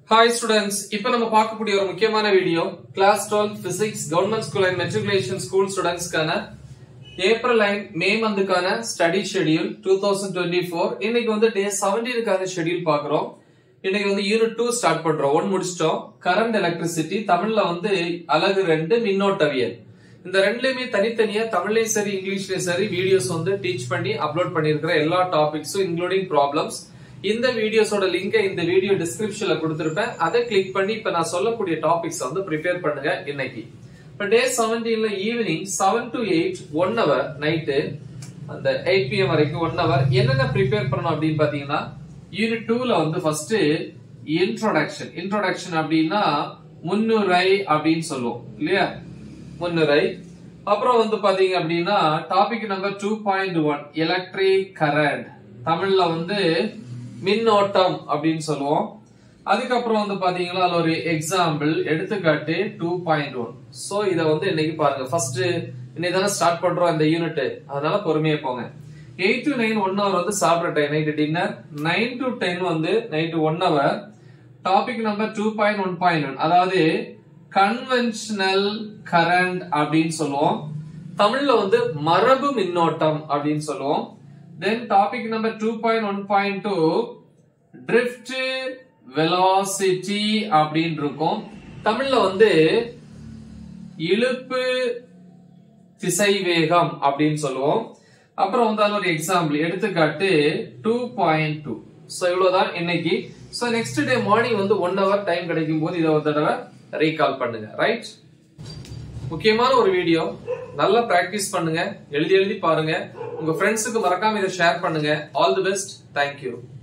hi students இப்போ நம்ம பார்க்கக்கூடிய ஒரு முக்கியமான video class twelve physics government school and matriculation school ஸ்டூடெண்ட்ஸ்க்கான ஏப்ரல் அண்ட் மே மந்த்துக்கான study schedule two thousand twenty four இன்னைக்கு வந்து டே செவன்டீனுக்கான ஷெட்யூல் பார்க்குறோம் இன்னைக்கு வந்து யூனிட் டூ ஸ்டார்ட் பண்றோம் ஒன் முடிச்சிட்டோம் கரண்ட் எலக்ட்ரிசிட்டி தமிழ்ல வந்து அழகு ரெண்டு மின்னோட்டவியல் இந்த ரெண்டுலயுமே தனித்தனியா தமிழ்லயும் சரி இங்கிலீஷ்லயும் சரி வீடியோஸ் வந்து டீச் பண்ணி அப்லோட் பண்ணிருக்கிற எல்லா டாபிக்ஸும் இன்க்ளூடிங் ப்ராப்ளம்ஸ் இந்த வீடியோஸோட லிங்கை இந்த வீடியோ டிஸ்கிரிப்ஷன்ல கொடுத்திருப்பேன் அதை கிளிக் பண்ணி இப்ப நான் சொல்லக்கூடிய டாபிக்ஸ் வந்து ப்ரிப்பேர் பண்ணுங்க இன்னைக்கு இப்ப டே செவன்டீன்ல evening seven to eight one hour night அந்த எயிட் பிஎம் வரைக்கும் ஒன் ஹவர் என்னென்ன ப்ரிப்பேர் பண்ணணும் அப்படின்னு பாத்தீங்கன்னா யூனிட் டூல வந்து ஃபர்ஸ்ட் இன்ட்ரோடக்ஷன் இன்ட்ரோடக்ஷன் அப்படின்னா முன்னுரை அப்படின்னு சொல்லுவோம் இல்லையா முன்னுரை அப்புறம் வந்து பாத்தீங்க அப்படின்னா topic number two point one electric current தமிழ்ல வந்து மின்னோட்டம் அப்படின்னு சொல்லுவோம் அதுக்கப்புறம் வந்து பாத்தீங்கன்னா அதுல ஒரு எக்ஸாம்பிள் எடுத்துக்காட்டு டூ பாயிண்ட் ஒன் சோ இத வந்து இன்னைக்கு பாருங்க ஃபர்ஸ்ட் இன்னைக்கு தானே ஸ்டார்ட் பண்றோம் இந்த யூனிட் அதனால பொறுமையா போங்க eight to nine one hour வந்து சாப்பிட்ற time night dinner nine to ten வந்து night one hour topic number two point one point one அதாவது கன்வென்ஷனல் கரண்ட் அப்படின்னு சொல்லுவோம் தமிழ்ல வந்து மரபு மின்னோட்டம் அப்படின்னு சொல்லுவோம் then topic number two point one point two drift velocity அப்படின்னு இருக்கும் தமிழ்ல வந்து இழுப்பு திசைவேகம் அப்படின்னு சொல்லுவோம் அப்புறம் வந்து அதுல ஒரு எக்ஸாம்பிள் எடுத்துக்காட்டு டூ பாயிண்ட் டூ ஸோ இவ்வளவுதான் இன்னைக்கு ஸோ நெக்ஸ்ட் டே மார்னிங் வந்து ஒன் ஹவர் டைம் கிடைக்கும் போது இதை ஒரு தடவை ரீகால் பண்ணுங்க ரைட் முக்கியமான ஒரு வீடியோ நல்லா பிராக்டிஸ் பண்ணுங்க எழுதி எழுதி பாருங்க உங்க ஃப்ரெண்ட்ஸுக்கு மறக்காம இதை ஷேர் பண்ணுங்க ஆல் தி பெஸ்ட் தேங்க்யூ